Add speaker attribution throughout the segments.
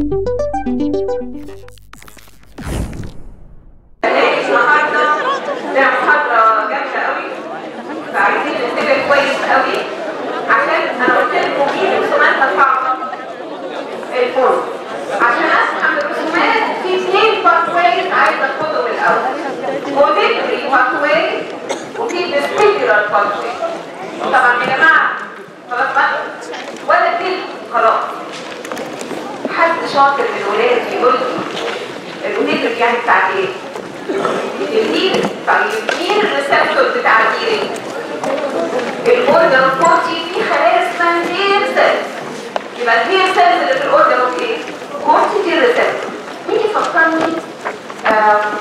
Speaker 1: النهارده ده محاضرة جامدة قوي فعايزين ننتبه كويس قوي عشان انا قلت لكم ايه رسوماتها صعبة الفورم عشان افهم الرسومات في اثنين باثويز عايزة اخدهم الاول اوديتري باثويز وفي فيستيكولار باثويز طبعا يا جماعة خلاص بقى ولا كده خلاص حد شاطر من الولاد يقول لي الاوديتري يعني بتاعت ايه؟ الهير طيب مين الريسبتور بتاع الهيرنج الاوردر اوف 40 في خلايا اسمها الهير سيلز يبقى الهير سيلز اللي في الاوردر اوف ايه 40 دي الريسبتور مين يفكرني آم،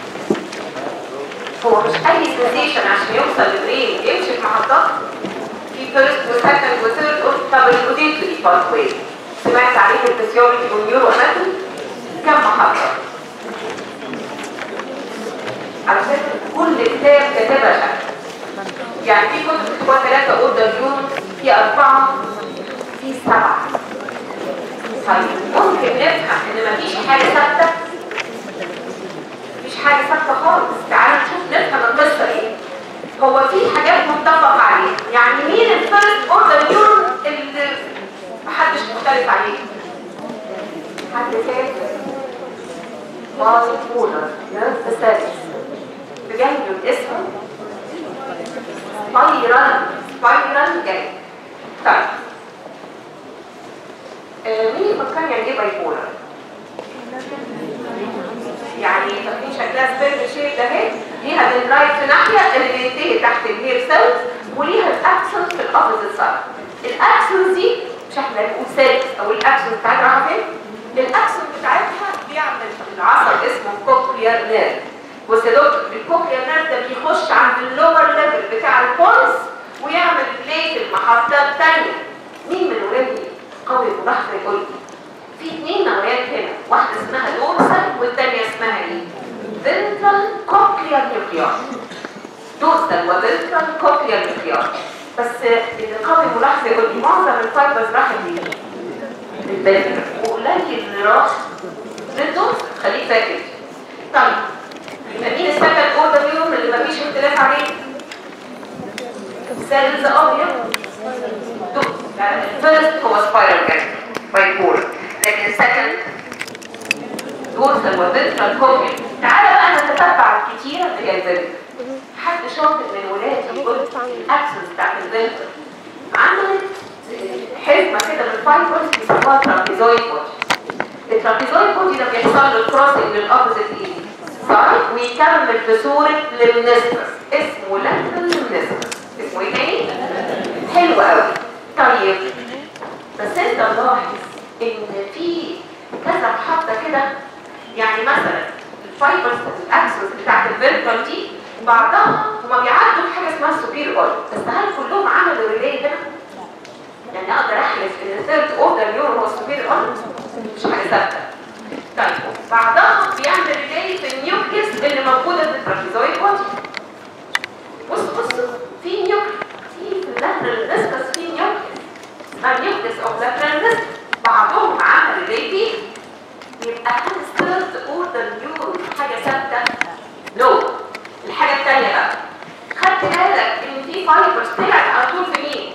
Speaker 1: هو مش اي سنسيشن عشان يوصل للبرين يمشي في محطات في فيرست وسكند وثيرد طب الاوديتري باثوي سمعت عليه في الفسيولوجي والنيورو اناتومي كم محطه على فكرة كل كتاب كتابة شكل يعني في كتب بتبقى ثلاثة اوردر يوم في أربعة في سبعة طيب ممكن نفهم إن مفيش حاجة ثابتة مفيش حاجة ثابتة خالص تعالوا نشوف نفهم القصة إيه هو في حاجات متفق عليها يعني مين الفيرست اوردر يوم اللي محدش مختلف عليه حد فاكر باي بولر نيرف سيلز بجانب اسمه سبايرال سبايرال جانب طيب آه، مين يفكرني يعني ايه باي بولر؟ يعني فاكرين شكلها سبيرم شيب ده اهي ليها دندرايت في ناحيه اللي بينتهي تحت الهير سيلز وليها الاكسون في الاوبوزيت سايد الاكسون دي مش احنا بنقول سيلز او الاكسون بتاعتها رايحه فين؟ الاكسون بتاعتها بيعمل العصب اسمه كوكليار نيرف بص يا دكتور الكوكليار نيرف ده بيخش عند اللور ليفل بتاع البولس ويعمل بليت المحطه الثانيه مين من ولادي قوي ملاحظه يقول لي في اثنين نوعيات هنا واحده اسمها دورسال والثانيه اسمها ايه فنترال كوكليار نيوكليار دورسال وفنترال كوكليار نيوكليار بس اللي قوي ملاحظه يقول لي معظم الفايبرز راحت ليه البلد وقليل اللي راح للدورسال خليك فاكر طيب يبقى مين السكند اوردر يوم اللي مفيش اختلاف عليه سيلز ابيض الفيرست هو سبايرال جانج باي بول لكن السكند دورسال وفنترال كومين تعالى بقى نتتبع الكتير اللي هي الفنترال حد شاطر من ولادي يقول الاكسس بتاعت الفنترال عملت حزمه كده من الفايبرز بيسموها ترابيزويد بودي الترابيزويد بودي ده بيحصل له كروسنج للاوبوزيت ايد صحيح ويكمل في صوره لمنسترس اسمه لاترال لمنسترس اسمه ايه تاني؟ حلو قوي طيب بس انت ملاحظ ان في كذا محطه كده يعني مثلا الفايبرز الاكسس بتاعت الفيرترال دي بعضها هما بيعدوا بحاجه اسمها السوبير اورد بس هل كلهم عملوا ريلي ده؟ يعني اقدر احلف ان الثيرد اوردر نيورون هو السوبير اورد مش حاجه ثابته طيب بعضها بيعمل ريلي في النيوكليس اللي موجوده في الترابيزويد بودي بص بص في نيوكليس في في اللاترال ديسكس في نيوكليس اسمها نيوكليس اوف لاترال ديسكس بعضهم عمل ريلي يبقى هل الثيرد اوردر نيورون حاجه ثابته؟ نو الحاجه الثانيه بقى خدت بالك ان في فايبرز طلعت على طول في مين؟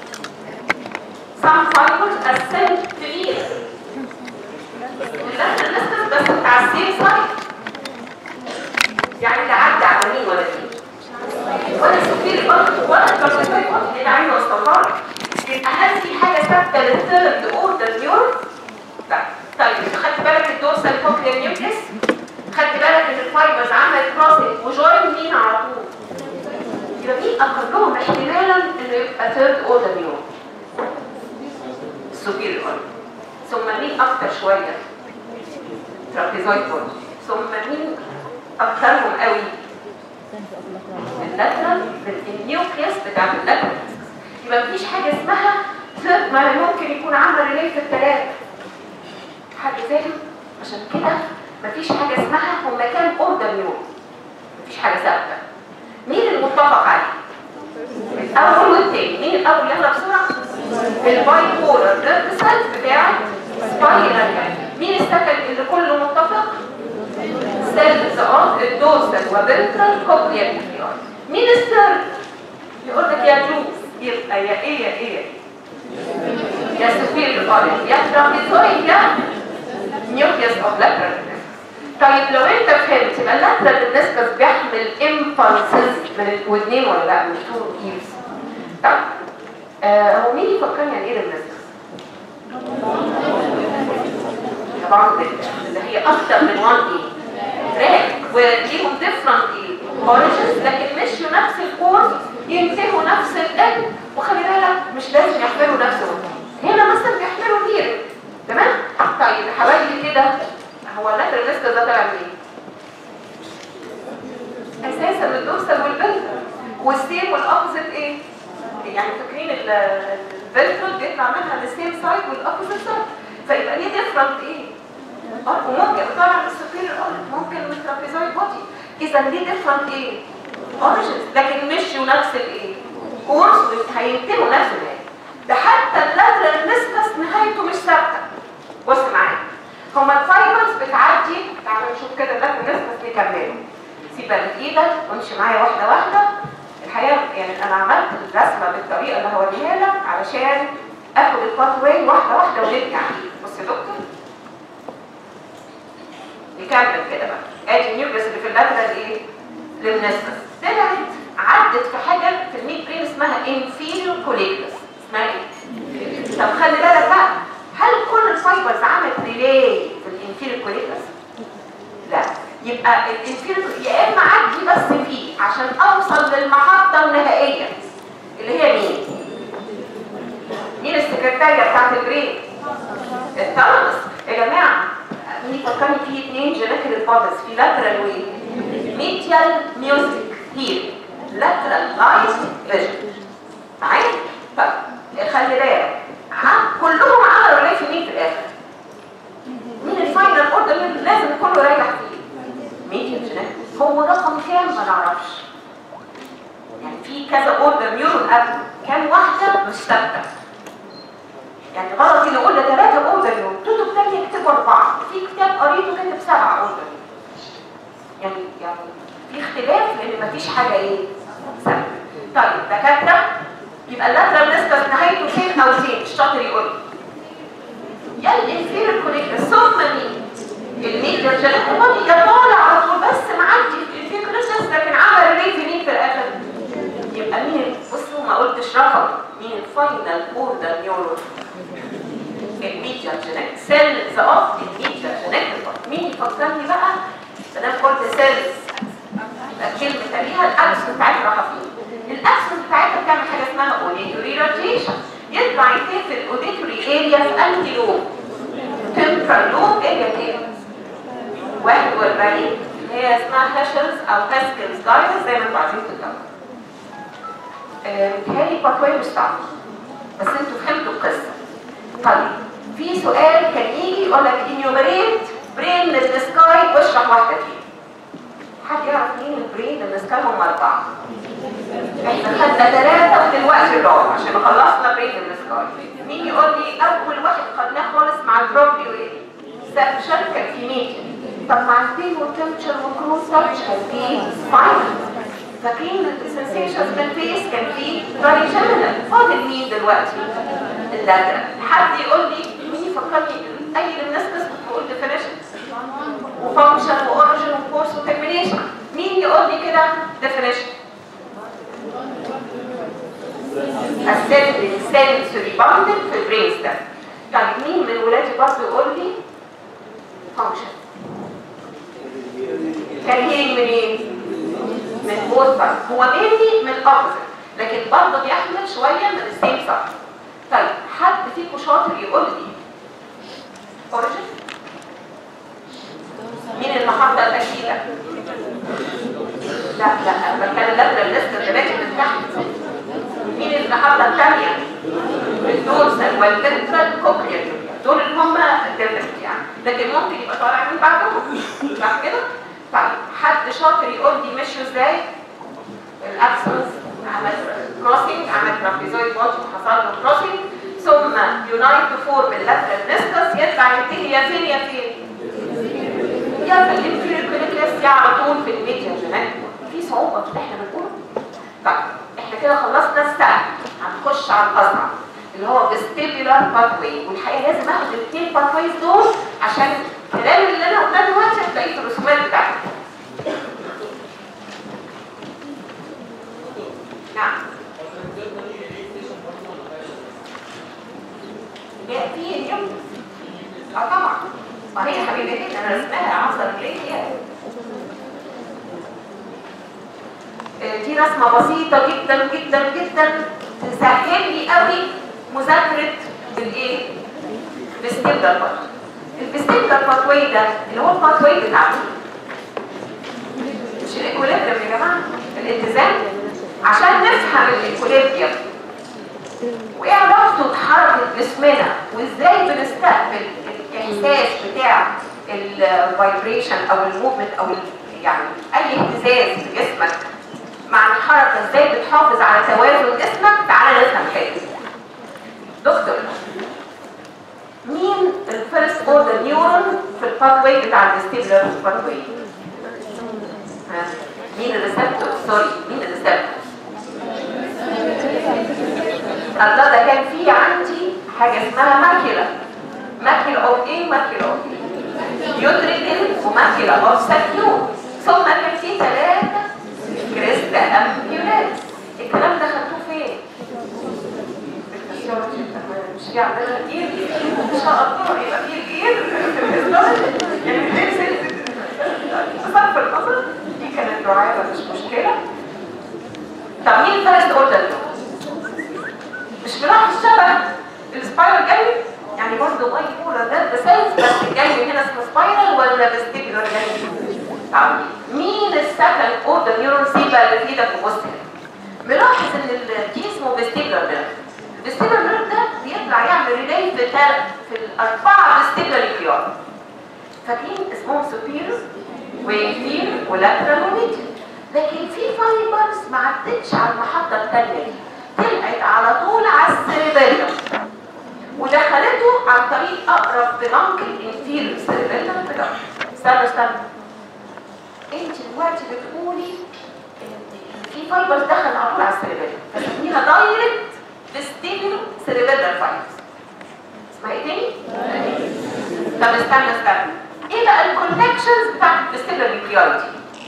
Speaker 1: some fibers ascend to ear اللاترال ديسكس بس بتاع السيم سايد يعني لا عدى على مين ولا مين ولا سفير برضه ولا البرسيفيك برضه اللي انا عايزه اوصلها لك يبقى هل في حاجه ثابته للثيرد اوردر نيورون؟ لا طيب خدت بالك الدورسال كوكلير نيوكليس خدت بالك ان الفايبرز عملت كروسنج وجوين مين على طول يبقى مين اقلهم احتمالا انه يبقى ثيرد اوردر نيورون السوبير اورد ثم مين اكتر شويه ترابيزويد بودي ثم مين اكترهم قوي اللاترال النيوكليس بتاعت اللاترال يبقى مفيش حاجه اسمها ثيرد ما ممكن يكون عمل ريلي في الثلاثه حد فاهم عشان كده مفيش حاجه اسمها هما كام اوردر نيورون مفيش حاجه ثابته مين المتفق عليه الاول والتاني مين الاول يلا بسرعه الباي بولر نيرف سيلز بتاع سبايرال مين السكن اللي كله متفق سيلز اوف الدوسل وبنترال كوكليا نيوكليار مين الثيرد يقول لك يا جوز يبقى يا ايه يا ايه يا سفير الفارغ يا ترابيزويد يا نيوكليوس اوف لاترال طيب لو انت فهمت يبقى اللاترال النسكس بيحمل امبulses من الودنين ولا لا من تو ايرز طيب آه هو مين يفكرني عن ايه النسكس؟ طبعا اللي هي اكتر من وان ايه تراك وليهم ديفرنت ايه اوريجنز لكن مشوا نفس الكورس ينتهوا نفس الان وخلي بالك مش لازم يحملوا نفس الوزن هنا مثلا بيحملوا كتير تمام طيب حوالي كده هو اللاترال ريسك ده طالع منين اساسا الدوسل والبنتر والسيم والاوبوزيت ايه يعني فاكرين الفيلترال بيطلع منها السيم سايد والاوبوزيت سايد فيبقى ليه ديفرنت ايه اه وممكن طالع من السوبيريور اوريج ممكن من الترابيزويد بودي اذا ليه ديفرنت ايه اوريجنز لكن مشوا نفس الايه كورس هينتهوا نفس النهايه ده حتى اللاترال نسكس نهايته مش ثابته بص معايا هما الفايبرز بتعدي تعالوا نشوف كده اللاترال نسكس نكمله سيب ايدك وامشي معايا واحده واحده الحقيقه يعني انا عملت الرسمه بالطريقه اللي هوريها لك علشان اخد الباث واي واحده واحده ونرجع بص يا دكتور نكمل كده بقى ادي النيوكليس اللي في اللاترال ايه للنسكس طلعت عدت في حاجه في الميد برين اسمها انفيريور كوليكتس اسمها ايه؟ طب خلي بالك بقى هل كل الفايبرز عملت ريلي في الانفيريور كوليكتس؟ لا يبقى الانفيريور يا اما عدي بس فيه عشان اوصل للمحطه النهائيه اللي هي مين؟ مين السكرتاريه بتاعت البرين؟ الثالاموس يا جماعه مين فكرني في اثنين جينيكال بودز في لاترال وايه؟ ميديال ميوزك هير لاترال لايت فيجن معايا؟ طب خلي بالك كلهم عملوا ريلي في مين في الاخر؟ مين الفاينل اوردر اللي لازم كله رايح فيه؟ ميديال جينيك هو رقم كام ما نعرفش يعني في كذا اوردر نيورون قبل كام واحده مش ثابته يعني غلط اللي قلنا ثلاثه اوردر نيورون كتب ثانيه يكتبوا اربعه في كتاب قريته كاتب سبعه اوردر يعني يعني في اختلاف لان مفيش حاجه ايه ثابته طيب دكاتره يبقى اللاترال نسكس نهايته فين او فين الشاطر يقول لي يا الانفيريور كوليكتس ثم مين الميديا جينيك بودي يا طالع على طول بس معدي في الانفيريور كوليكتس لكن عمل ريلي في مين في الاخر يبقى مين بصوا ما قلتش رقم مين الفاينل اوردر نيورون الميديا جينيك سيلز اوف الميديا جينيك مين يفكرني بقى انا قلت سيلز يبقى الكلمه تليها الاكسون بتاعتها راح فين الاكسون بتاعتها بتعمل حاجه اسمها اوديتوري روتيشن يطلع يتم في الاوديتوري اريا في انهي لوب تمبرال لوب اريا كام 41 اللي هي اسمها هاشلز او هاسكلز دايرز زي ما انتوا عايزين تتكلموا متهيألي باثواي مش صعب بس انتوا فهمتوا القصه طيب في سؤال كان يجي يقول لك انيومريت برين للسكاي واشرح واحده فيهم حد يعرف مين البرين للسكاي هم اربعه احنا خدنا ثلاثه ودلوقتي الرابع عشان خلصنا برين للسكاي مين يقول لي اول واحد خدناه خالص مع البروبلي وايه؟ سبشن كان في ميتنج طب مع البين والتمشر والكروز تاتش كان في سباينال فاكرين السنسيشنز في الفيس كان في ترايجيمينال فاضل مين دلوقتي؟ اللاترال حد يقول لي مين يفكرني اي الناس بس بتقول ديفينيشن وفانكشن واوريجن وكورس وترمينيشن مين يقول لي كده ديفينيشن؟ assembling sensory bundle في البرين ستام طيب مين من ولادي برضه يقول لي فانكشن كان هي منين؟ من بوث بارت هو مينلي من الاوبوزيت لكن برضه بيحمل شويه من السيم سايد طيب حد فيكم شاطر يقول لي اوريجن مين المحطه الاخيره؟ لا لا انا بتكلم لاترال لسه دلوقتي من تحت مين المحطه الثانيه؟ الدورسال والفنترال كوكليا دول اللي هم ديفرنت يعني لكن ممكن يبقى طالع من بعدهم صح كده؟ طيب حد شاطر يقول لي مشوا ازاي؟ الاكسنس عمل كروسنج عمل ترابيزويد بودي وحصل له كروسنج ثم يونايت فور باللاترال ديسكس يطلع ينتهي يا فين يا فين يا في الانفيريور كوليكلس يا على طول في الميديا جينات في صعوبه في اللي احنا بنقوله طيب احنا كده خلصنا السهل هنخش على الاصعب اللي هو vestibular pathway والحقيقه لازم اخد الاثنين pathways دول عشان الكلام اللي انا قلناه دلوقتي هتلاقيه في الرسومات بتاعتي نعم يا في اليوم اه طبعا ما هي حبيبتي انا رسمها عصر ليه يعني دي رسمه بسيطه جدا جدا جدا تسهل لي قوي مذاكره الايه الفيستيبلر بارت الفيستيبلر باثواي ده اللي هو الباثواي بتاعنا مش الايكوليبريم يا جماعه الاتزان عشان نفهم الايكوليبريم وايه علاقته بحركه جسمنا وازاي بنستقبل الاحساس بتاع الفايبريشن او الموفمنت او يعني اي اهتزاز في جسمك مع الحركه ازاي بتحافظ على توازن جسمك تعالى نفهم حاجه دكتور مين الفيرست اوردر نيورون في الباثواي بتاع الفيستيبولار باثواي مين الريسبتور سوري مين الريسبتور الله ده كان في عندي حاجه اسمها ماكيلا ماكيلا اوف ايه ماكيلا اوف ايه يوتريكل وماكيلا اوف ساكيون ثم كان في ثلاثه كريستا امبيولات الكلام ده خدتوه فين؟ مش في عندنا كتير ان شاء الله يبقى في كتير يعني بننزل بصرف النظر دي كانت دعابه مش مشكله طب مين الفيرست اوردر مش ملاحظ شبه السبايرال جاي يعني برضه باي بولر ده سيلز بس الجاي هنا اسمه سبايرال ولا فيستيبولار جاي طب مين السكند اوردر نيورون سيبا اللي في ايدك وبص ملاحظ ان دي اسمه فيستيبولار نيرف الفيستيبولار نيرف ده بيطلع يعمل ريلي في في الاربعه فيستيبولار نيوكليار فاكرين اسمهم سوبيريور وانفير ولاترال وميديال لكن في فايبرز ما عدتش على المحطه الثانيه دي طلعت على طول على السيربيلم ودخلته عن طريق اقرب بنانكل انفيريور سيربيلم بلانك استنى استنى انت دلوقتي بتقولي في فايبرز دخل على طول على السيربيلم فسميها دايركت فيستيبل سيربيلر فايبرز اسمها ايه تاني؟ طب استنى استنى ايه بقى الكونكشنز بتاعت الفيستيبل نيوكلياريتي؟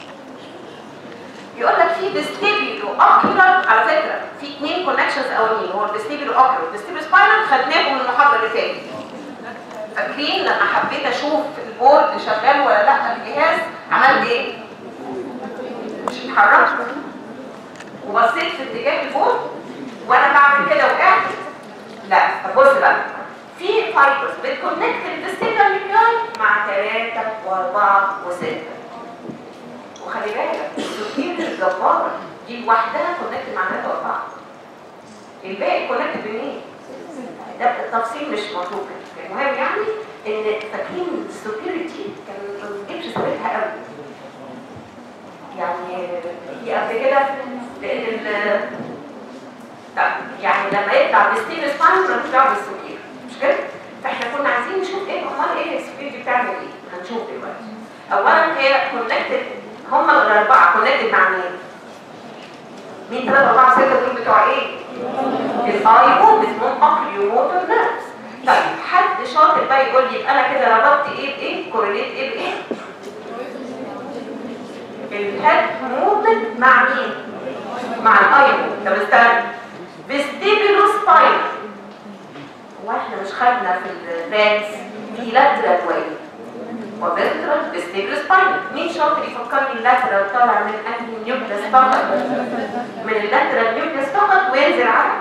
Speaker 1: يقول لك في فيستيبيولو اوكيولار على فكره في اثنين كونكشنز اولين هو الفيستيبيولو اوكيولار والفيستيبيولو سباينال خدناهم من المحاضره اللي فاتت فاكرين لما حبيت اشوف البورد شغال ولا لا الجهاز عملت ايه؟ مش اتحركت وبصيت في اتجاه البورد وانا بعمل كده وقعت لا طب بص بقى في فايبرز بتكونكت الفيستيبيولو نيوكلاي مع ثلاثه واربعه وسته وخلي بالك السكين الجبارة دي لوحدها كونكت مع ثلاثة وأربعة الباقي كونكت بمين؟ ده التفصيل مش مطلوب المهم يعني ان فاكرين السكيورتي كان ما بنجيبش سيرتها قوي يعني هي قبل كده لان ال طب يعني لما يطلع بالستيل سباين مالوش دعوه بالسكيور مش كده؟ فاحنا كنا عايزين نشوف ايه امال ايه السكيورتي بتعمل ايه؟ هنشوف دلوقتي اولا هي كونكتد هم الاربعه كونكتد مع مين؟ مين ثلاثة أربعة ستة دول بتوع إيه؟ الأيبو اسمهم أكريو موتور نيرفز طيب حد شاطر بقى يقول لي يبقى أنا كده ربطت إيه بإيه؟ كورليت إيه بإيه؟ الهيد موفمنت مع مين؟ مع الأيبو طب استنى فيستيبيلو سباين هو احنا مش خدنا في الراتس في لاترال واي وفنترال فيستيبل سباين مين شاطر يفكرني اللاترال طالع من انهي نيوكليس فقط من اللاترال نيوكليس فقط وينزل على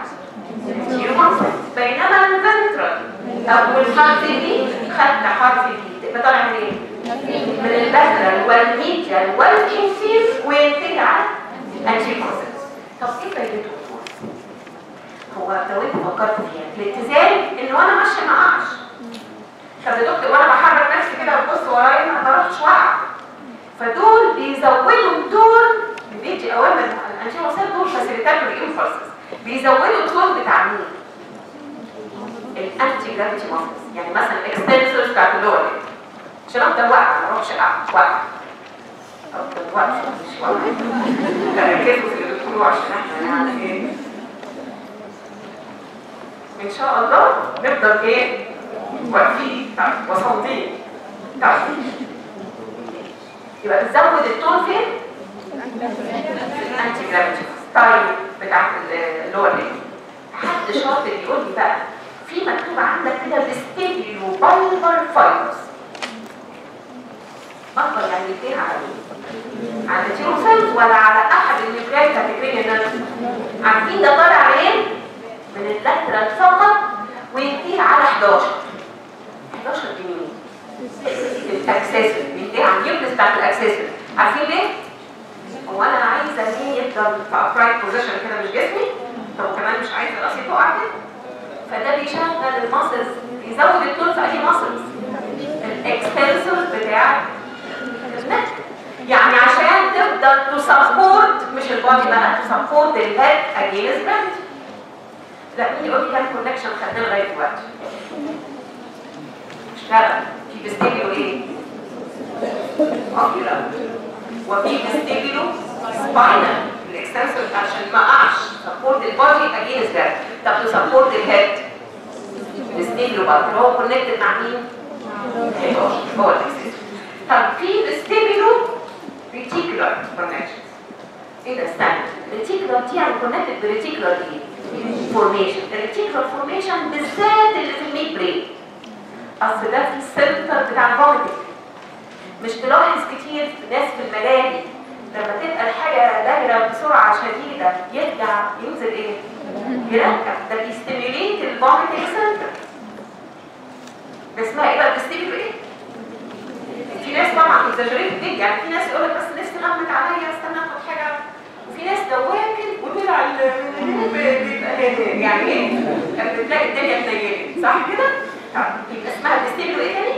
Speaker 1: بينما الفنترال اول حرف دي خدنا حرف دي تبقى طالع من ايه؟ من اللاترال والميديال والانفير وينتج على الانتيكوسيس طب ايه فايدته؟ هو لو انت فكرت فيها الاتزان انه انا ماشيه ما اقعش طب يا دكتور وانا بحرك نفسي كده وببص ورايا ما بعرفش واقع فدول بيزودوا الدور بيدي اوامر الانتي وصل دول فاسيليتاتوري انفلسز بيزودوا الدور بتاع مين؟ الانتي انتي جرافيتي ماسلز يعني مثلا الاكستنسورز بتاعت اللور ليج عشان افضل واقعه ما اروحش اقع واقعه افضل واقعه مش واقعه ركزوا في اللي بتقولوه عشان احنا يعني ايه ان شاء الله نفضل ايه واقفين وصامدين يبقى بتزود التون فين؟ الانتي جرافيتي ستايل بتاعت اللور ليج حد شاطر يقول لي بقى في مكتوب عندك كده فيستيبيولو بايبر فايبرز بطل يعني يديها على مين؟ على التيروسايت ولا على احد النيوكليات كاتيجوري نيرف عارفين ده طالع منين؟ من اللاترال فقط ويديها على 11 11 دي مين؟ الاكسسوري بيديها على النيوكليس بتاعت الاكسسوري عارفين ليه؟ هو انا عايزه مين يفضل في ابرايت بوزيشن كده مش جسمي طب كمان مش عايزه راسي تقع كده فده بيشغل الماسلز يزود التون في اي ماسلز الاكستنسور بتاع النك يعني عشان تفضل تسبورت مش البادي بقى تسبورت الهيد اجينست جرافيتي لا مين يقول لي كام كونكشن خدناه لغايه دلوقتي اشتغل في فيستيبيولو ايه؟ اوكيولار وفي فيستيبيولو سباينال الاكستنسور عشان ما اقعش سبورت البادي اجينست جرافيتي طب تسبورت الهيد فيستيبيولو برضه هو كونكتد مع مين؟ هو الاكستنسور طب في فيستيبيولو ريتيكولار كونكشن ايه ده استنى الريتيكولار دي يعني كونكتد بريتيكولار ايه؟ فورميشن الريتيكولار فورميشن بالذات اللي في الميد برين اصل ده في السنتر بتاع الفوميتنج مش تلاحظ كتير في ناس في الملاهي لما تبقى الحاجه دايره بسرعه شديده يرجع ينزل ايه؟ يركب ده بيستيميوليت الفوميتنج سنتر ده اسمها ايه بقى بيستيميوليت ايه؟ في ناس طبعا اكزاجريت جدا يعني في ناس يقول لك بس نفسي غمت عليا استنى اخد حاجه وفي ناس لو واكل وطلع بيبقى يعني ايه؟ بتلاقي الدنيا اتنيلت صح كده؟ طب يبقى اسمها بيستيميولو ايه تاني؟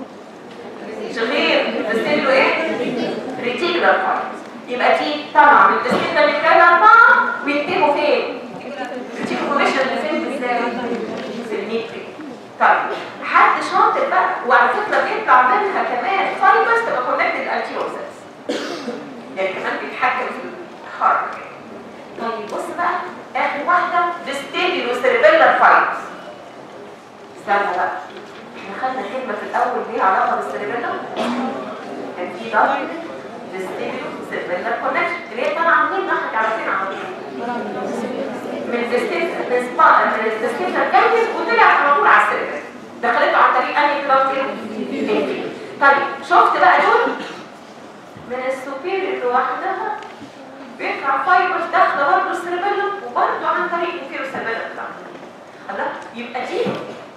Speaker 1: غير بيستيميولو ايه؟ ريتيكولار فايبرز يبقى دي طبعا من البيستيميولو اللي كان اربعه بينتهوا فين؟ ريتيكولار فورميشن اللي فين ازاي؟ في الميتري طيب حد شاطر بقى وعلى فكره بيطلع منها كمان فايبرز تبقى كونكتد الانتيوسس يعني كمان بيتحكم في الحركه طيب بص بقى اخر واحده فيستيبيولو سيربيلر فايبرز استنى بقى احنا خدنا كلمه في الاول ليها علاقه بالسيربيلر كان في ضغط فيستيبيولو سيربيلر كونكشن اللي هي طالعه منين ناحيه على فين على طول من الفيستيبيولو من الفيستيبيولر جانجل وطلعت على طول على السيربيلر دخلته عن طريق انهي كلام ايه؟ طيب شفت بقى دول من السوبيريور لوحدها بيطلع فايبرز داخله برضه السيربيلم وبرضه عن طريق الفيرو سيربيلم الله يبقى دي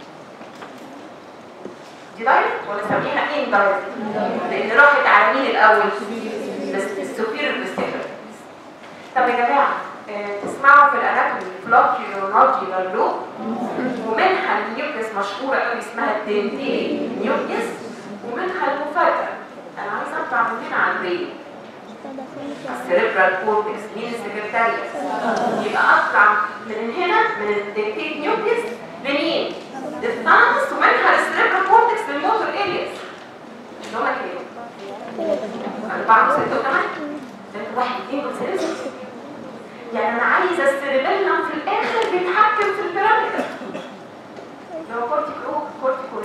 Speaker 1: دي دايركت ولا نسميها ان دايركت؟ لان راحت على مين الاول؟ السوبيريور فيستيبيولر طب يا جماعه تسمعوا في الاناتومي فلوكيولو نوديولار لوب ومنها النيوكليس مشهوره قوي اسمها الدنتي نيوكليس ومنها المفاجاه انا عايزه اطلع من هنا على البرين السيريبرال كورتكس مين السكرتاريا يبقى اطلع من هنا من الدنتي نيوكليس لمين؟ للثالاموس ومنها السيريبرال كورتكس للموتور الياس اللي هما كام؟ أربعة وستة وثمانية واحد اثنين وثلاثة يعني انا عايزه السيربيلم في الاخر بيتحكم في البيراميدال لو كورتيكو كورتيكو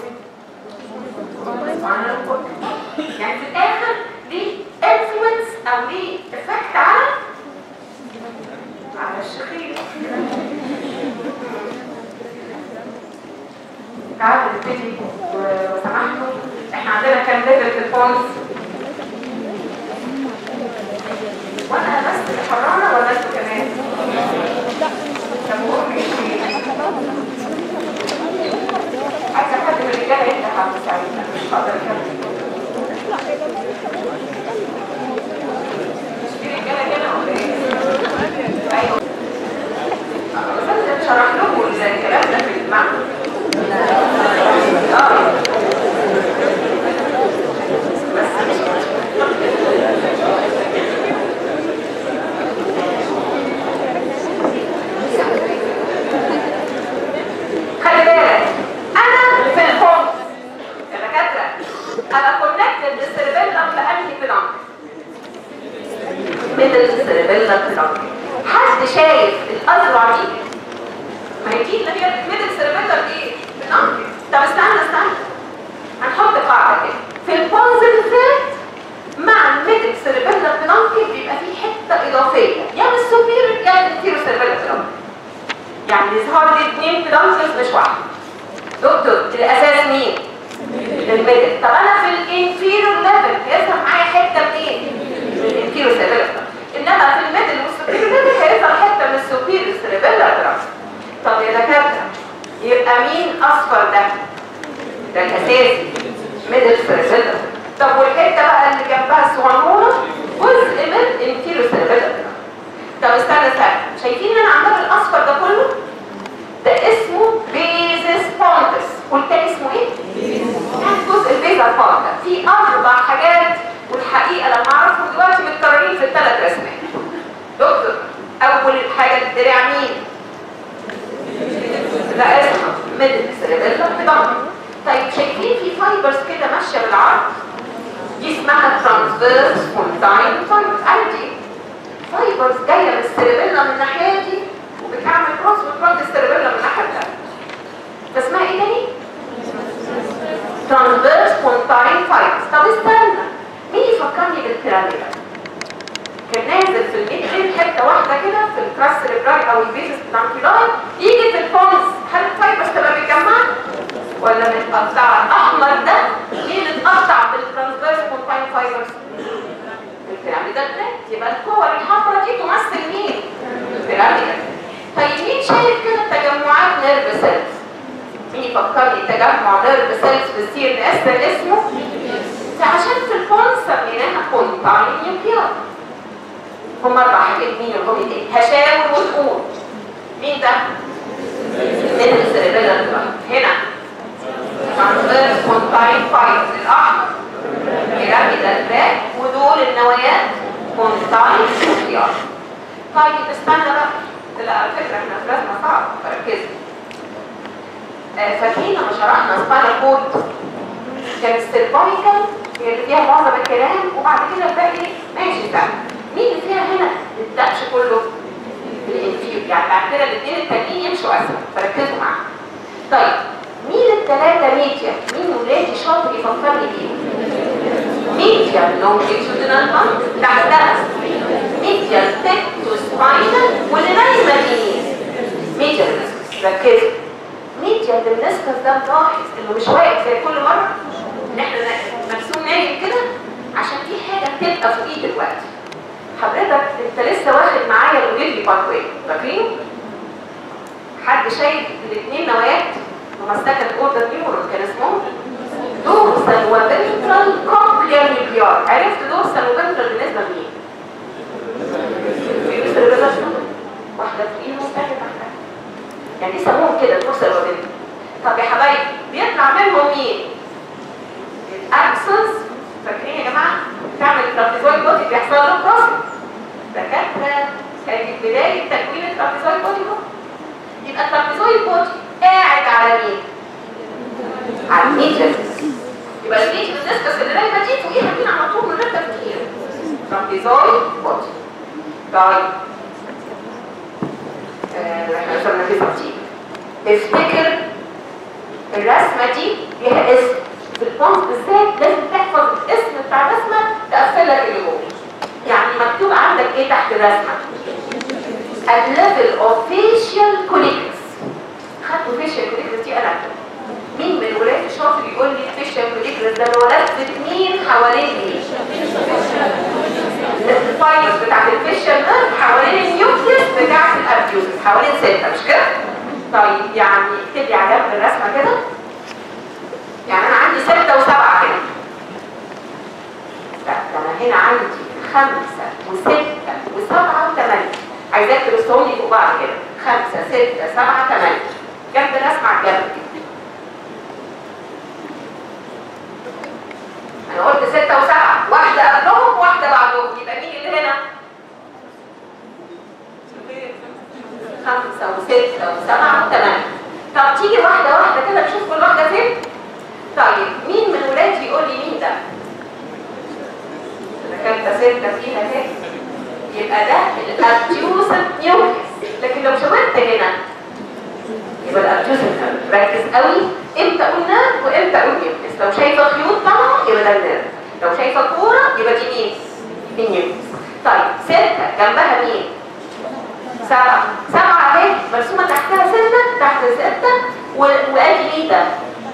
Speaker 1: يعني في الاخر ليه انفلونس او ليه افكت على على الشخير تعالوا نبتدي وسمحتوا احنا عندنا كام ليفل في البونز وانا بس اللي حرانه ولا انتوا كمان؟ طب قولوا عايزه حد من الرجاله يفتح على المساعدين مش هقدر اكمل مش في رجاله كده ولا ايه؟ ايوه بس انا شرح لكم الكلام ده في المعنى اه بس هي دي اللي هي الميدل سيربيلر دي بنانكي طب استنى استنى هنحط قاعده كده في البونزل ثيرد مع الميدل سيربيلر بنانكي بيبقى في حته اضافيه يا من السوبير يا من الانتيرو سيربيلر بنانكي يعني يظهر لي اثنين بنانكيز مش واحد دكتور الاساس مين؟ الميدل طب انا في الانفيرور ليفل هيظهر معايا حته منين؟ من الانفيرور سيربيلر انما في الميدل والسوبيريور ليفل هيظهر حته من السوبيريور سيربيلر طب يا دكاتره يبقى مين اصفر ده؟ ده الاساسي ميدل سيربيلر طب والحته بقى اللي جنبها الصغنونه جزء من الانفيرور سيربيلر طب استنى استنى شايفين هنا عندنا الاصفر ده كله؟ ده اسمه بيزس بونتس والتاني اسمه ايه؟ يعني جزء البيزا بونتا في اربع حاجات والحقيقه لما اعرفهم دلوقتي متكررين في الثلاث رسمات دكتور اول حاجه الدراع مين؟ ده اسمه ميدل سيربيلر بضم طيب شايفين في فايبرز كده ماشيه بالعرض دي اسمها ترانسفيرس فونتاين فايبرز عادي فايبرز جايه من السيربيلا من الناحيه دي وبتعمل كروس وترد السيربيلا من الناحيه الثانيه فاسمها ايه تاني؟ ترانسفيرس فونتاين فايبرز طب استنى مين يفكرني بالبيراميدا؟ كان نازل في الميد حته واحده كده في الكراس سيربراي او البيزس بلانكيلاي يجي في البونز هل الفايبرز تبقى متجمعه؟ ولا متقطعه؟ الاحمر ده مين اللي اتقطع بالترانسفيرس فونتاين فايبرز؟ البيراميدا البلاد يبقى الكور الحمراء دي تمثل مين؟ البيراميدا طيب مين شايف كده تجمعات نيرف سيلز؟ مين يفكرني تجمع نيرف سيلز في السي ان اس ده اسمه؟ عشان في الفون سميناها كونتاين نيوكليار هم اربع حاجات مين هم ايه؟ هشاور وتقول مين ده؟ من السيربيلر هنا ترانسفيرس كونتاين فايبرز الاحمر بيراميدال الباك ودول النوايات كونتاين نيوكليار طيب استنى بقى لا على فكره احنا في رسمه صعبه فركزوا آه فاكرين لما شرحنا سباينال كود كان السيرفايكال هي اللي فيها معظم الكلام وبعد كده الباقي ماشي بقى مين اللي فيها هنا الدبش كله الانفير يعني بعد كده الاثنين التانيين يمشوا اسهل فركزوا معايا طيب مين الثلاثه ميديا مين ولادي شاطر يفكرني بيهم ميديا لونجيتودينال بانك تحتها ميديا تكتو سباينال واللي نايمه دي ميديا ديسكس ركزوا ميديا ديسكس ده ملاحظ انه مش واقف زي كل مره ان احنا مرسوم نايم كده عشان في حاجه هتبقى فوقيه دلوقتي حضرتك انت لسه واخد معايا الاوديلي باثوي فاكرينه؟ حد شايف الاثنين نوايات ممسكه اوردر نيورون كان اسمهم دورسال وبنترال كومبلير نيوكليار عرفت دورسال وبنترال بالنسبه لمين؟ واحده فوقيهم والثانيه تحتها يعني يسموهم كده دورسال وبنترال طب يا حبايبي بيطلع منهم مين؟ الاكسس فاكرين يا جماعه؟ تعمل الترابيزويد بودي بيحصل له بروسس دكاتره كانت بدايه تكوين الترابيزويد بودي هو يبقى الترابيزويد بودي قاعد على مين؟ على الميترس يبقى الميترس ديسكس اللي دايما دي فوقيها مين على طول من غير تفكير ترابيزويد بودي طيب احنا وصلنا في ترتيب افتكر الرسمه دي ليها اسم في الفونت بالذات لازم تحفظ الاسم بتاع الرسمه تقفل لك اللي جوه يعني مكتوب عندك ايه تحت الرسمه at level of facial collects خدتوا facial collects دي انا مين من الولاد الشاطر يقول لي facial collects ده لو لفت مين حوالين مين الفايلز بتاعت الفيشل نيرف حوالين النيوكليس بتاعت الابيوزس حوالين ستة مش كده؟ طيب يعني اكتب لي على جنب الرسمه كده يعني انا عندي ستة وسبعة كده لا ده انا هنا عندي خمسة وستة وسبعة وثمانية عايزاك ترسهم لي فوق بعض كده خمسة ستة سبعة ثمانية جنب الرسمة على الجنب كده انا قلت ستة وسبعة واحدة قبلهم واحدة بعدهم يبقى مين اللي هنا؟ خمسة وستة وسبعة وثمانية طب تيجي واحدة واحدة كده نشوف كل واحدة فين؟ طيب مين من ولادي يقول لي مين ده؟ إذا كانت ستة فيها اهي يبقى ده الابتيوسن نيوكليس لكن لو شاورت هنا يبقى الابديوسن نيرف ركز قوي امتى اقول نيرف وامتى اقول نيوكليس لو شايفه خيوط طالعه يبقى ده النيرف لو شايفه كوره يبقى دي مين؟ النيوكليس طيب سته جنبها مين؟ سبعه سبعه اهي مرسومه تحتها سته تحت سته و- وادي مين ده؟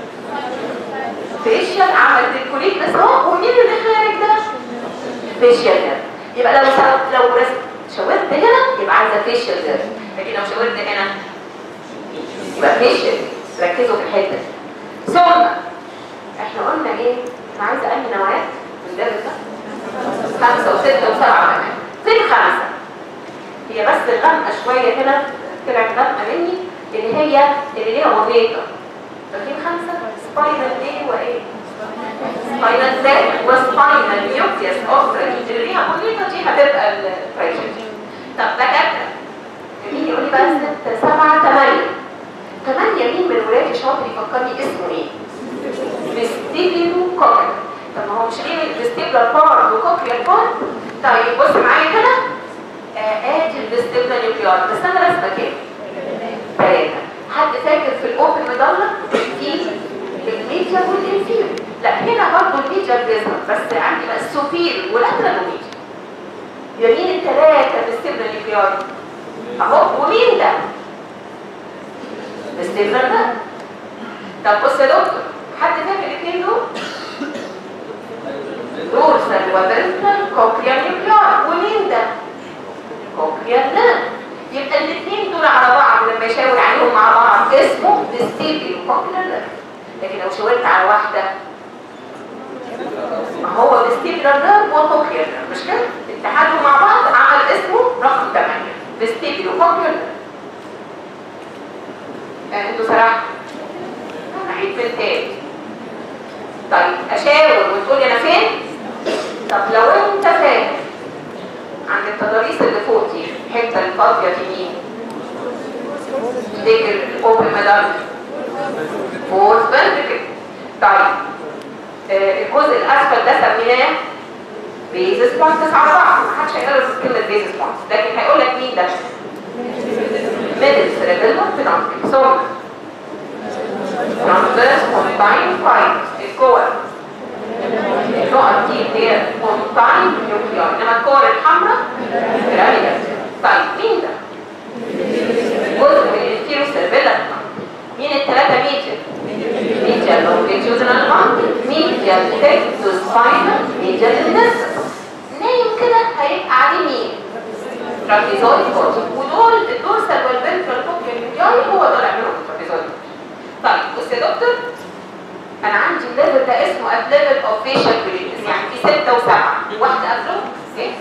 Speaker 1: فيشيال عمل ديكوليت بس اهو ومين اللي خارج ده؟ فيشيال نيرف يبقى لو سو- لو رس- شاورت هنا يبقى عايزه فيشيال نيرف لكن لو شاورت هنا يبقى فيشيال ركزوا في الحته دي ثم احنا قلنا ايه؟ انا عايزه انهي نوعات من ده ده خمسه وسته وسبعه كمان فين خمسه؟ هي بس الغامقه شويه هنا طلعت غامقه مني اللي هي اللي ليها وظيفه فاكرين خمسه؟ سباينال ايه وايه؟ سباينال زد وسباينال نيوكليس اوكرا اللي ليها وظيفه دي هتبقى الفرايشن طب دكاتره مين يقول لي بقى ست سبعه ثمانيه ثمانيه مين من ولادي شاطر يفكرني اسمه ايه؟ فيستيبيلو كوكر طب ما هو مش ايه الفيستيبلر بار وكوكريال بار طيب بص معايا كده آه، ادي الفيستيبلر نيوكليار بس انا راسمه كام؟ ثلاثه حد فاكر في الاوبن مدلة في الميديا والانفير لا هنا برضه الميديا بيظهر بس عندي بقى السوبير والاترال وميديا يبقى مين الثلاثه فيستيبلر نيوكليار؟ اهو ومين ده؟ فيستيبلر ده طب بص يا دكتور حد فاكر الاثنين دول؟ دورسال وفنترال كوكليار نيوكليار ومين ده؟ كوكليار نيرف يبقى الاثنين دول على بعض لما يشاور عليهم مع بعض اسمه فيستيبيو كوكليار نيرف لكن لو شاورت على واحده ما هو فيستيبيولار نيرف وكوكليار نيرف مش كده؟ اتحادهم مع بعض عمل اسمه رقم 8 فيستيبيو كوكليار نيرف آه، انتوا صراحه عيد من تاني طيب اشاور وتقولي انا فين طب لو انت فاهم عند التضاريس اللي فوق دي الحته الفاضيه دي مين تفتكر الاوبن مدار فورس فنتركل طيب آه، الجزء الاسفل ده سميناه بيزس بونتس على بعض محدش هيقرا كلمه بيزس بونتس لكن هيقول لك مين ده ميدل سيريبيلم بينانكل ثم transverse combined fibers الكور النقط دي اللي هي combined nuclei انما الكور الحمراء pyramidal طيب مين ده؟ جزء من الانتيرو سيربيلم مين الثلاثة ميجر؟ ميجر longitudinal bundle ميجر tectus spinal ميجر intestinal نايم كده هيبقى عليه مين؟ ترابيزويد كورتي ودول الدورسال والفنترال كوكليار هو طالع منهم الترابيزويد طيب بص يا دكتور انا عندي الليفل ده اسمه at level of facial greenness يعني في ستة وسبعة واحدة قبله ايه؟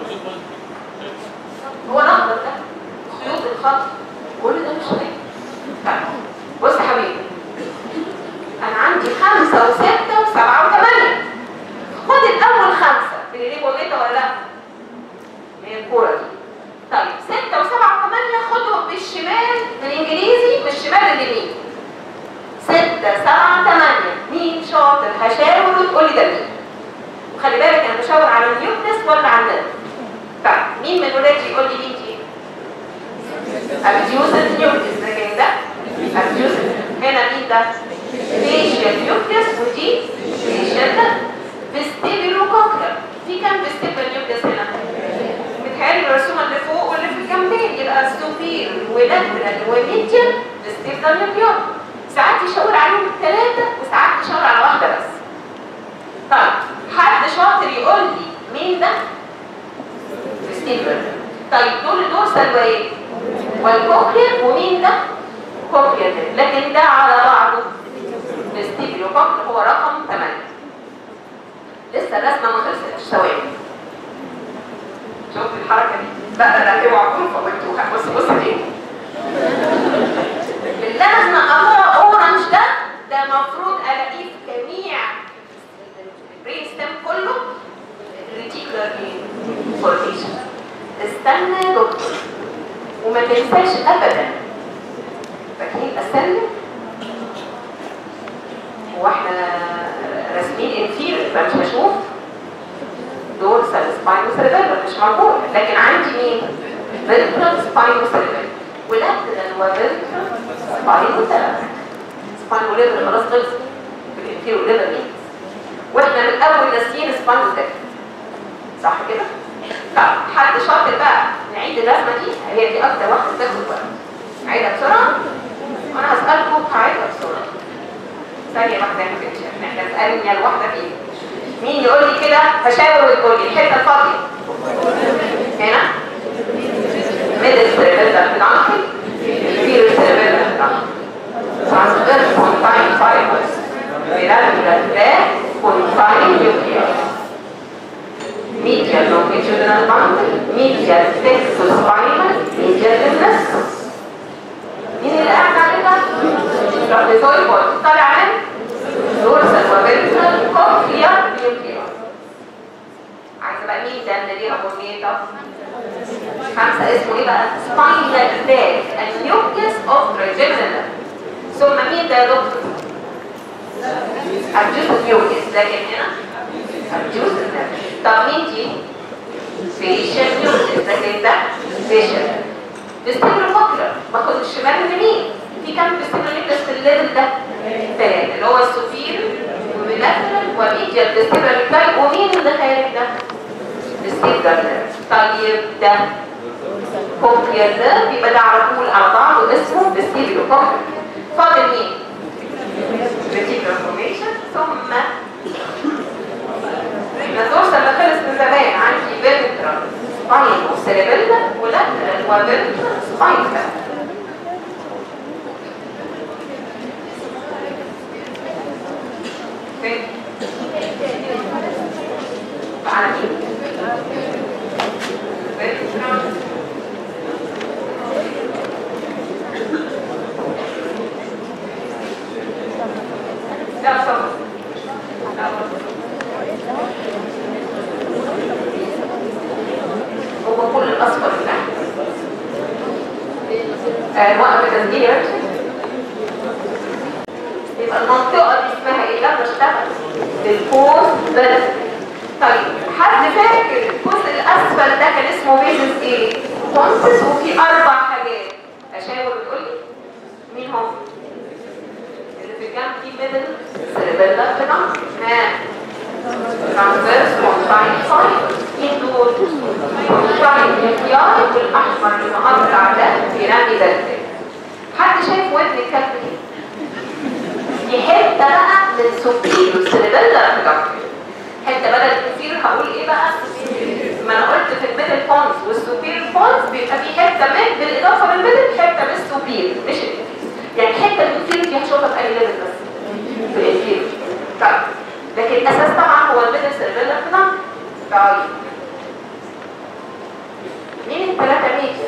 Speaker 1: هو نقدر ده خيوط الخط كل ده مش غير طيب بص يا حبيبي انا عندي خمسة وستة وسبعة وثمانية خد الاول خمسة اللي ليه وظيفة ولا لا؟ اللي هي الكورة دي طيب ستة وسبعة وثمانية خدهم بالشمال بالانجليزي بالشمال اليمين ستة سبعة ثمانية مين شاطر هشاور وتقول لي ده مين وخلي بالك انا بشاور على النيوكليس ولا على النيرف طيب مين من ولادي يقول لي مين دي ابديوسن نيوكليس ده كده ده ابديوسن هنا مين ده فيشيال نيوكليس ودي فيشيال ده فيستيبيلو كوكلر في كام فيستيبيل نيوكليس هنا متهيألي مرسومة اللي فوق واللي في الجنبين يبقى السوبير ولاترال وميديال فيستيبيل نيوكليس ساعات يشاور عليهم الثلاثة وساعات يشاور على واحدة بس طيب حد شاطر يقول لي مين ده؟ فيستيبيول طيب دول دورسال وايه؟ والكوكلير ومين ده؟ كوكلير لكن ده على بعضه فيستيبيول كوكلير هو رقم 8 لسه الرسمه ما خلصتش ثواني شوف الحركه دي بقى لا اوعى تكون فوتوها بص بص دي اللي انا منقطه اورنج ده ده المفروض الاقيه في جميع البرين ستيم كله ريتيكولار فورميشن استنى يا دكتور وما تنساش ابدا فاكرين اسلم هو احنا راسمين انفير يبقى مش هشوف دول سال سباينو سيربيلر مش موجود لكن عندي مين؟ فيرترال سباينو سيربيلر ولاترال وفيرترال سباين وثلاثة سباين وليفر خلاص خلص الانفيرو ليفر مين واحنا من اول ناسيين سباين وثلاثة صح كده؟ طب حد شاطر بقى نعيد الرسمة دي هي دي اكتر واحدة بتاخد وقت نعيدها بسرعة وانا هسألكم هعيدها بسرعة ثانية واحدة يا حبيبتي احنا اسألني الواحدة فين مين يقول لي كده هشاور وتقول لي الحتة الفاضية هنا ميدل سيرفيلا في العقل كبير سيرفيلا في العقل ترانسفيرس كونفاين فايبرز بيراميدال فلاك كونفاين نيوكليار medial longitudinal bundle medial textus spinal medial limnus مين اللي قاعد عليها؟ الرابيزوي بودي طالع من دورسال وفيرتيكال كوكليار نيوكليار عايزه بقى مين ده اللي ليها بورنيتا خمسه اسمه ايه بقى؟ سباينال باك النيوكليس اوف تراجيمنال ثم مين ده يا دكتور؟ ابجوس نيوكليس لكن هنا ابجوس طب مين دي؟ فيشل نيوكليس لكن ده فيشل ديستيبل فوكلر باخد الشمال اليمين في كام ديستيبل نيوكليس في الليفل ده؟ ثلاثه اللي هو السوبير وبيلاترال وميديال ديستيبل نيوكليس ومين اللي خارج ده؟ ديستيبل طيب ده فوكلر ده بيبقى ده على طول على بعضه اسمه ديستيبل فوكلر فاضل مين؟ ريتيكولار فورميشن ثم احنا الدورس اللي خلص من زمان عندي فيرترال سباين وسيريبيلا ولاترال وفيرترال سباين فين؟ على مين؟ فيرترال لا صبر لا هو كل الاصفر ده آه وقف تسجيل يا باشا يبقى المنطقه دي اسمها ايه لما اشتغل البوست بلد طيب حد فاكر الجزء الاسفل ده كان اسمه بيزنس ايه كونسس وفي اربع حاجات اشاور بتقول لي مين هم اللي في الجنب دي ميدل سيربيلا في نص ها ترانسفيرس كونفاين سايد مين دول كونفاين نيوكليار والاحمر اللي مقطع ده بيراميدال حد شايف ودن الكلب دي دي حته بقى من سوبيرو سيربيلا في الجنب حته بدل الكثير هقول ايه بقى ما انا قلت في الميدل فونز والسوبير فونز بيبقى في حته من بالاضافه للميدل حته من السوبير مش الكثير يعني حته من الكثير دي هشوفها في اي ليفل بس في الانفير طيب لكن الاساس طبعا هو الميدل سيرفيلا في طيب مين الثلاثه ميديا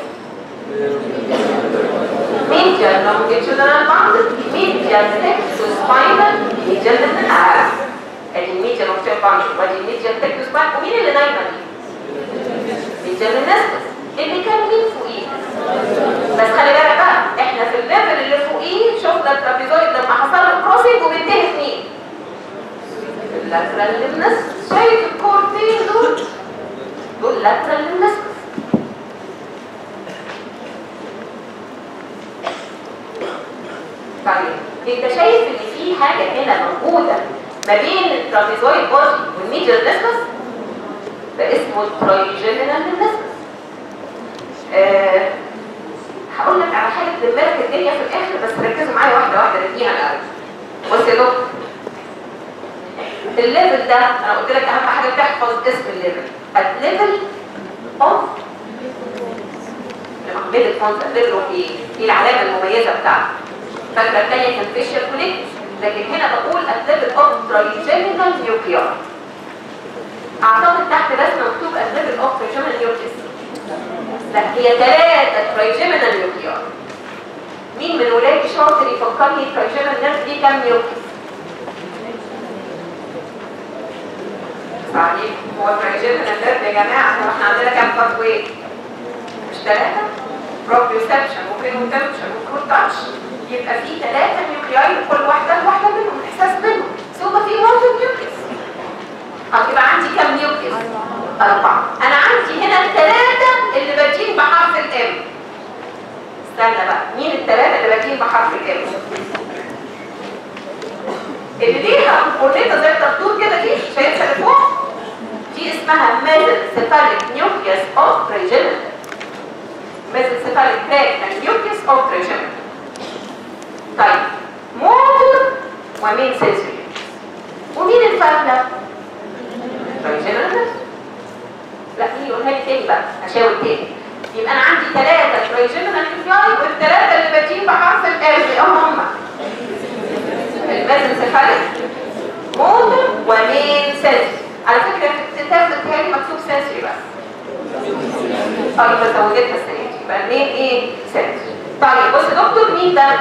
Speaker 1: ميديا لونجيتودينال باند ميديا تكسوس سباينال ميديا للنعاس ادي الميديا لونجيتودينال باند وادي الميديا تكسوس سباينال ومين اللي نايمه دي؟ ميديا للنسبس اللي كان مين فوقيه بس خلي بالك بقى احنا في الليفل اللي فوقيه شفنا الترابيزويد لما حصل له كروسنج وبينتهي في مين؟ اللاترال للنسبس شايف الكورتين دول؟ دول لاترال للنسبس طيب انت شايف ان في حاجه هنا موجوده ما بين الترابيزويد بودي والميديال نسبس ده اسمه الترايجيمينال نسبس أه هقول لك على حاجه تدمرك الدنيا في الاخر بس ركزوا معايا واحده واحده نديها الاول بص يا دكتور الليفل ده انا قلت لك اهم حاجه تحفظ اسم الليفل الليفل اوف لما عملت الفونت الليفل اوف ايه؟ دي العلامه المميزه بتاعته فاكره الثانيه كان فيشل كونكت لكن هنا بقول الليفل اوف ترايجيمينال نيوكليار اعتقد تحت رسمه مكتوب الليفل اوف ترايجيمينال نيوكليس لا هي ثلاثه ترايجيمينال نيوكليار مين من ولادي شاطر يفكرني ترايجيمينال نيرف دي كام نيوكليس صحيح هو ترايجيمينال نيرف يا جماعه هو احنا عندنا كام باثوي مش ثلاثه بروبريوسبشن وبرينوتنشن وكروتاتش يبقى في ثلاثه نيوكلياي لكل واحده واحده منهم احساس منهم ثم في مالتي نيوكليس هتبقى عندي كام نيوكليس أربعة أنا عندي هنا الثلاثة اللي بادئين بحرف الإم استنى بقى مين الثلاثة اللي بادئين بحرف الإم mesencephalic nucleus of trigeminal mesencephalic tract and nucleus of trigeminal طيب موتور ومين سنسوري ومين الفاكلة؟ trigeminal لا مين يقولها لي تاني بقى اشاور تاني يبقى انا عندي ثلاثة trigeminal nuclei والثلاثة اللي بادئين بحرف الالف هم هم الميزنسيفاليك موتور ومين سنسوري على فكرة في الكتاب بتاعي مكتوب سنسوري بس اه يبقى زودتها السنة دي يبقى المين ايه سنسوري طيب بص يا دكتور مين ده؟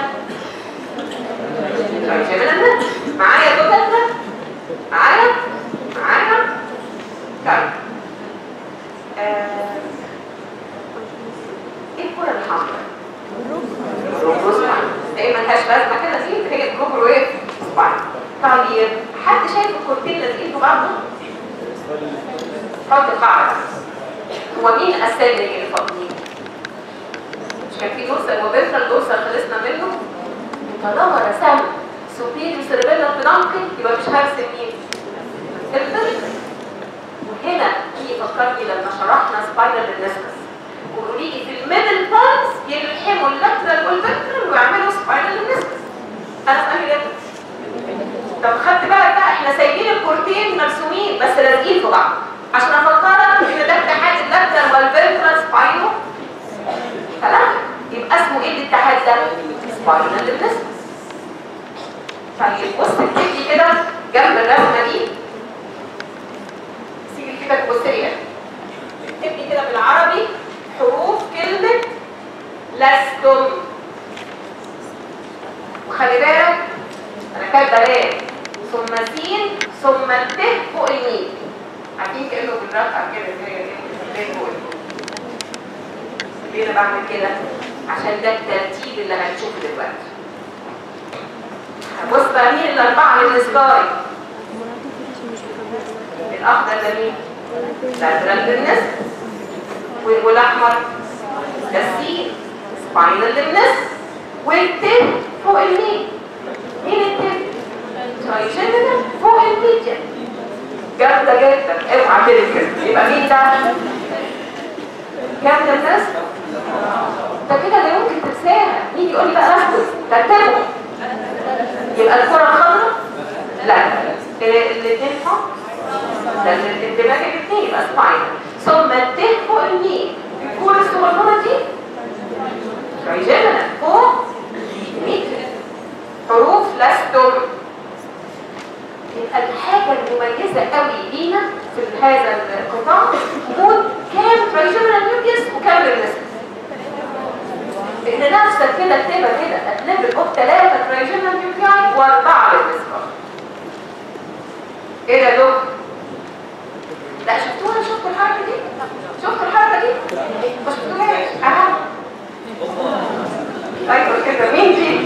Speaker 1: trigeminal معايا يا دكتور معايا؟ معايا؟ طيب آه، ايه الكرة الحمراء؟ روبوس ايه ملهاش لازمه كده دي هي الجبر وايه؟ طيب حد شايف الكورتين لازقين في بعضهم؟ حط قاعده هو مين الاسامي اللي فاضيين؟ مش كان في دورسال وبيرسال دورسال خلصنا منه؟ طالما رسمت سوبيريو سيربيلر بنانكي يبقى مش هرسم مين؟ الفلتر وهنا في فكرني لما شرحنا سبايرال النسكس وقولوا لي في الميدل بارتس يلحموا اللاترال والفنترال ويعملوا سبايرال النسكس انا اسالي ده طب خدت بالك بقى احنا سايبين الكورتين مرسومين بس لازقين في بعض عشان افكرك ان ده اتحاد اللاترال والفنترال سباينو كلام يبقى اسمه ايه الاتحاد ده؟ سبايرال النسكس طيب بص اكتبي كده جنب الرسمه دي سيبي كده تبص لي اكتبي كده بالعربي حروف كلمة لستم وخلي بالك انا كاتبه لام ثم سين ثم الت فوق الميم عارفين كانه بالرفع كده زي الت فوق الميم ليه انا بعمل كده عشان ده الترتيب اللي هنشوفه دلوقتي بص بقى مين الاربعه اللي السكاي الاخضر ده مين؟ ده الناس والاحمر ده السين سباينال للنس والتن فوق المين مين التن؟ ترايجينال فوق الميديا جامدة جدا اوعى كده كده يبقى مين ده؟ جامدة الناس ده كده لا يمكن تنساها يجي يقول لي بقى ركز ترتبه يبقى الكرة الخضراء لا الاثنين فوق ده الدماغ الاثنين يبقى سباينال ثم الت فوق الميم الكورة الصغنونة دي ترايجينال فوق ميت حروف لستم يبقى الحاجة المميزة قوي لينا في هذا القطاع وجود كام ترايجينال نيوكليس وكام رينسكس ان نفسك كده اكتبها كده هتلاقي اوف ثلاثة ترايجينال نيوكلياي واربعة رينسكس ايه ده دول؟ لا شفتوها شفتوا الحركة دي؟ شفتوا الحركة دي؟ ما شفتوهاش اها ايوه كده مين دي؟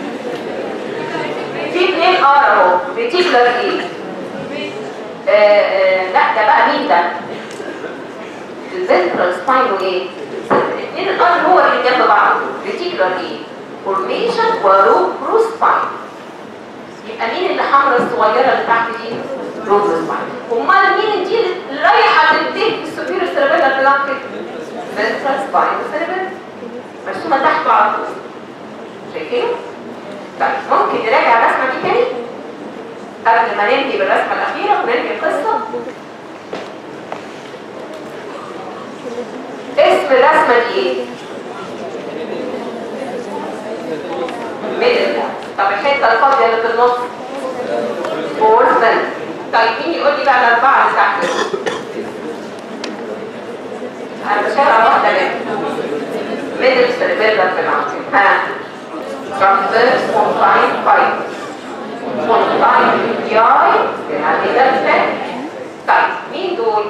Speaker 1: في اثنين ار اهو ريتيكولار ايه؟ آه آه لا ده بقى مين ده؟ الفنترال سباينو ايه؟ الاثنين الار هو اللي جنب بعض ريتيكولار ايه؟ فورميشن وروبرو سباين يبقى مين اللي حمراء الصغيره اللي تحت دي؟ روبرو سباين امال مين دي اللي رايحه تديك السوبيرو سيربيلر بلانكت؟ فنترال سباينو سيربيلر مرسومه تحته على طول شايفين؟ طيب ممكن نراجع الرسمه دي تاني قبل ما ننهي بالرسمه الاخيره وننهي القصه اسم الرسمه دي ايه؟ ميدل طب الحته الفاضيه اللي في النص فورث طيب مين يقول لي بقى الاربعه اللي تحت انا بشارع واحده منهم ميدل سيربيلر في العقل ها transverse confine fiber confine PI يعني ده الفهم طيب مين دول؟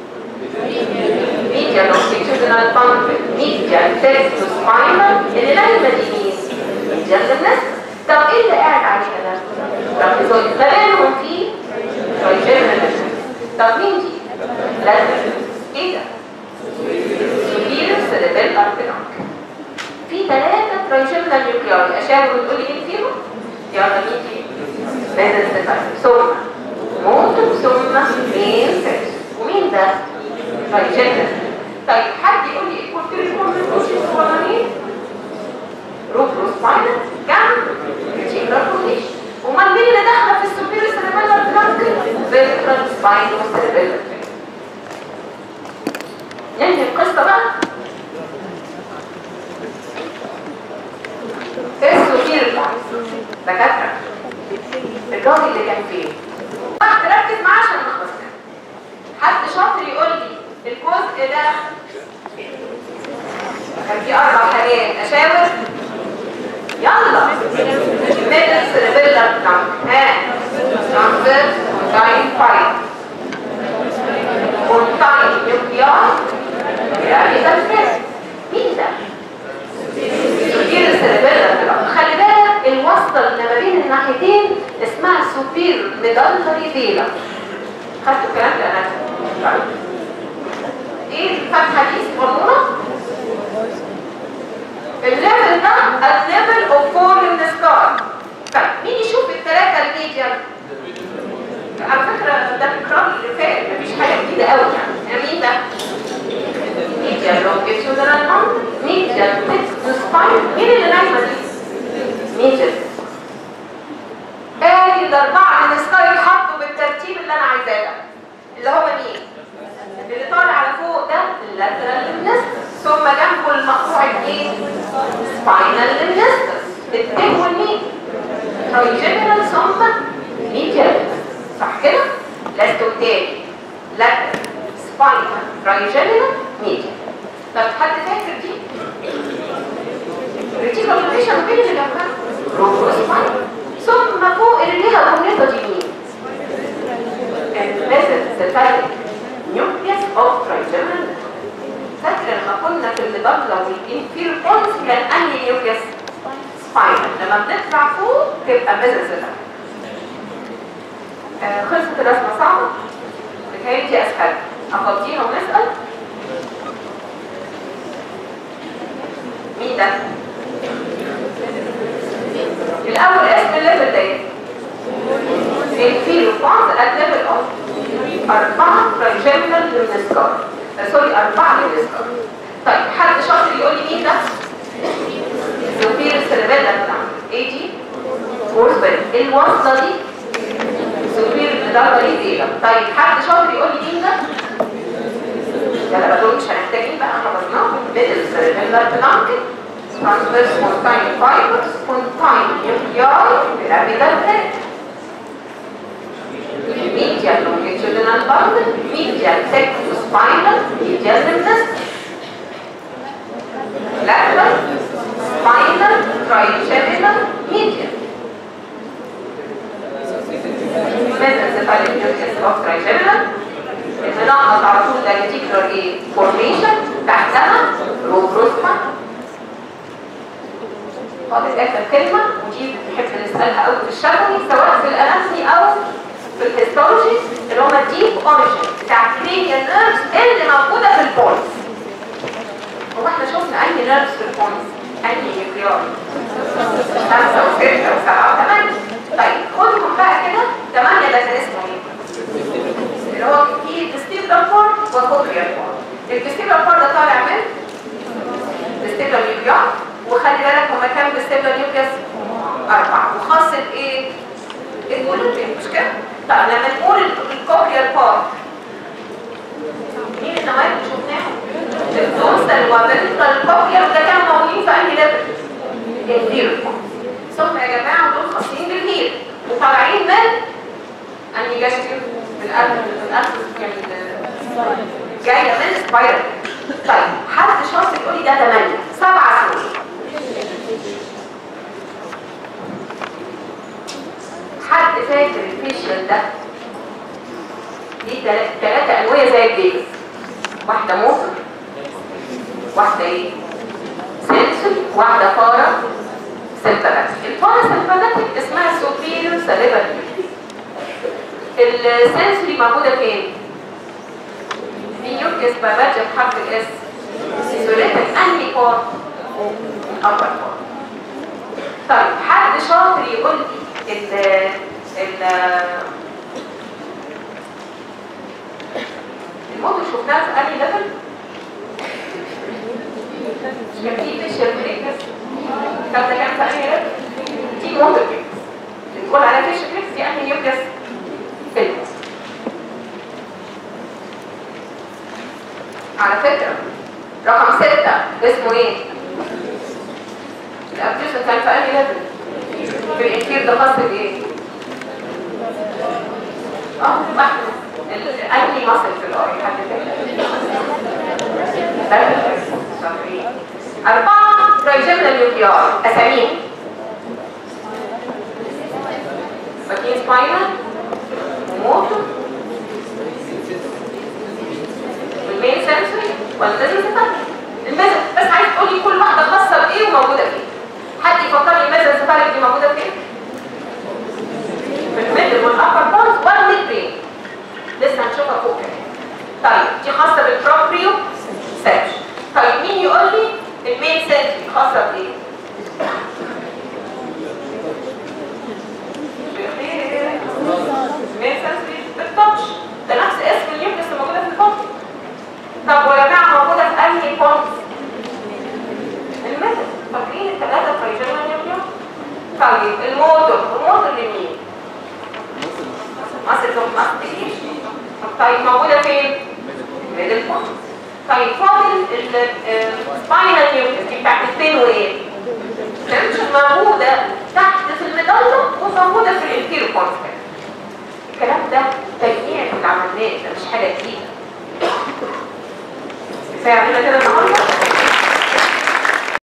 Speaker 1: ميديا longitudinal bundle ميديا text spinal اللي لازمه دي مين؟ ميديا للناس طب ايه اللي قاعد عليها ده؟ ركزوا ده بينهم في trigeminal طب مين دي؟ لازم ايه ده؟ superior cerebellar artery في ثلاثة ترايجيمنال نيوكلياي أشاور وتقول لي مين فيهم؟ يلا مين فيهم؟ ماذا استفاد؟ ثم موت ثم مين فاس ومين ده؟ ترايجينال طيب حد يقول لي الكورتيكال كورتيكال الصغيرين روبروس فاينل كام ريتيكولار كورتيش امال مين اللي داخله في السوبيريور سيربيلر ترانك فيترال سباينو سيربيلر ننهي القصه بقى السوبيريور دكاتره الراجل اللي كان فين واحد ركز معاه عشان نخلص حد شاطر يقول لي الجزء ده كان فيه اربع حاجات اشاور يلا ميدل سيربيلر ترانك ها ترانسفيرس كونتاين فايت كونتاين نيوكليار يعني ده الفيس مين ده؟ سوبير سيربيلر ترانك خلي بالك الوصله اللي ما بين الناحيتين اسمها سوبير ميدالري فيلا خدتوا الكلام ده انا طيب. ايه الفتحه دي صغنونه الليفل ده الليفل اوف فورم سكار طيب مين يشوف الثلاثه الميديم على فكره ده الكرام اللي فات مفيش حاجه جديده قوي يعني مين ده ميديم لونجيتيودنال نون ميديم تكس سباين مين اللي نايمه دي ميديم ادي الاربعه من سكاي اتحطوا بالترتيب اللي انا عايزاه ده اللي هو مين اللي طالع على فوق ده اللاترال لمنستر ثم جنبه المقطوع الايه سباينال لمنستر الاثنين والمين ترايجينال ثم ميديال صح كده لازم تاني لاترال سباينال ترايجينال ميديال طب حد فاكر دي ريتيكال روتيشن مين اللي جنبها روبو سباينال ثم فوق اللي ليها الكونيتا دي مين الباسيفيك نيوكليس اوف ترايجينال فاكر لما كنا في الليبابلا والانفير بونز كان انهي نيوكليس سباينال لما بنطلع فوق تبقى ميزوزيلا آه خلصت الرسمه صعبه بتهيألي دي اسهل افضيها ونسال مين ده؟ الاول اسم الليفل ده ايه؟ الفيلو بونز at level of أربعة trigeminal للمسكار سوري أربعة للمسكار طيب حد شاطر يقول لي مين ده؟ سوبير سيربيلا بتاعنا ايه دي؟ وورسبل الوصلة دي سوبير مدرجة فيلا طيب حد شاطر يقول لي مين ده؟ يلا بقى دول مش هنحتاجين بقى حفظناه ميدل سيربيلا بتاعنا transverse spontaneous fibers spontaneous nuclei pyramidal head medial longitudinal bundle medial textus spinal medial limnus lateral spinal trigeminal medial mesencephalic nucleus of trigeminal المنقط على طول ده reticular ايه formation تحتها روبروسما فاضل اخر كلمه ودي بنحب نسالها قوي في الشفوي سواء في الاناتومي او في الهيستولوجي اللي هم الديب اوريجن بتاع الكرينيال نيرفز اللي موجوده في البولز هو احنا شفنا انهي نيرفز في البولز انهي نيوكليار خمسه وسته وسبعه وثمانيه طيب خدهم بقى كده ثمانيه ده كان اسمه ايه؟ اللي هو في فيستيبلر فورم وكوكليار فورم الفيستيبلر فورم ده طالع من فيستيبلر نيوكليار وخلي بالك هما كام فيستيبلر نيوكليس أربعة وخاص بإيه؟ الكولوبين مش كده؟ طب لما نقول الكوكليار بارت مين النواه اللي شفناهم؟ الدوستال والفيرتال الكوكليار ده كانوا موجودين في أنهي ليفل؟ الهير ثم يا جماعة دول خاصين بالهير وطالعين من أنهي جاستيو؟ من القلب من القلب جاية من سبايرال طيب حد شاطر يقول لي ده 8 سبعة سنين حد فاكر الفيشيال ده دي ثلاثة أنوية زي الجيز واحدة موتر واحدة ايه؟ سنسوري واحدة فارة سيمباتيك الفارة سيمباتيك اسمها سوبيريور ساليفر السنسوري موجودة فين؟ في يوكس باباجة بحرف الاس سيزوليتك انهي بار؟ upper part طيب حد شاطر يقول لي ال ال الموضوع شفناه في انهي ليفل مش كان في فيشر بريكس طب ده كان في انهي ليفل دي موتور بريكس بنقول على فيشر بريكس دي انهي نيوكليس فيلم على فكرة رقم ستة اسمه ايه؟ الابديشن كان في انهي ليفل في الانكير ده خاص بايه؟ اه واحد انهي مصل في الاي حد فاكر؟ شاطرين. أربعة ترايجيمنال نيوكليار أساميهم فاكرين سباينال وموتور والمين سنسوري والميزل الميزل بس عايز تقولي كل واحدة خاصة بإيه وموجودة فين حد يفكرني الميزل سفارك دي موجودة فين؟ في الميدل والأبر بونز والميد برين لسه هنشوفها فوق كمان طيب دي خاصة بالبروبريو سيرش طيب مين يقول لي المين سنسوري خاصة بإيه؟ المين سنسوري بالتاتش ده نفس اسم النيوكليس اللي موجودة في البطن طب ويا جماعة موجودة في أنهي بونز؟ الميدل فاكرين الثلاثة ترايجيمنال نيوكليوم؟ طيب الموتور الموتور لمين؟ مصر اوف ماستيكيشن طيب موجودة فين؟ ميدل بونز طيب فاضل السباينال نيوكليس دي بتاعت الفين وايه؟ مش موجودة تحت في الميدالة وموجودة في الانتيرو بونز الكلام ده تجميع اللي عملناه ده مش حاجة جديدة كفاية علينا كده النهارده